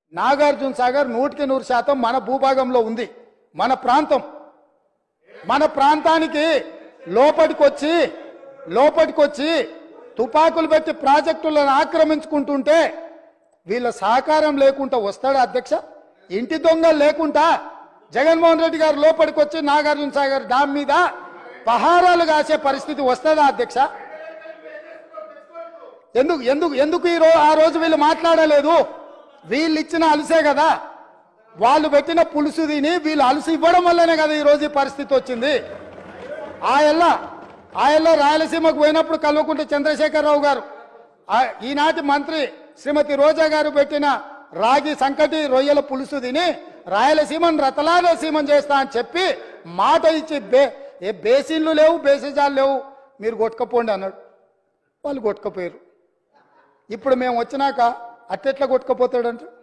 నాగార్జున సాగర్ నూటికి నూరు శాతం మన భూభాగంలో ఉంది మన ప్రాంతం మన ప్రాంతానికి లోపలికొచ్చి లోపలికొచ్చి తుపాకులు పెట్టి ప్రాజెక్టులను ఆక్రమించుకుంటుంటే వీళ్ళ సహకారం లేకుండా వస్తాడా అధ్యక్ష ఇంటి దొంగలు లేకుండా జగన్మోహన్ రెడ్డి గారు లోపలికి వచ్చి నాగార్జున సాగర్ డామ్ మీద పహారాలు కాసే పరిస్థితి వస్తుందా అధ్యక్ష ఎందుకు ఎందుకు ఎందుకు ఈ రో ఆ రోజు వీళ్ళు మాట్లాడలేదు వీళ్ళు ఇచ్చిన అలసే కదా వాళ్ళు పెట్టిన పులుసు తిని వీళ్ళు అలసి ఇవ్వడం వల్లనే కదా ఈ రోజు ఈ పరిస్థితి వచ్చింది ఆయల్ల ఆయల్ల రాయలసీమకు పోయినప్పుడు కల్వకుంట్ల చంద్రశేఖరరావు గారు ఆ ఈనాటి మంత్రి శ్రీమతి రోజా గారు పెట్టిన రాగి సంకటి రొయ్యల పులుసు తిని రాయలసీమను రతలాలసీమం చేస్తా అని చెప్పి మాట ఇచ్చి బే ఏ బేసిన్లు లేవు బేసిజాలు లేవు మీరు కొట్టుకపోండి అన్నాడు వాళ్ళు కొట్టుకపోయారు ఇప్పుడు మేము వచ్చినాక అట్టెట్లా కొట్టుకపోతాడంటే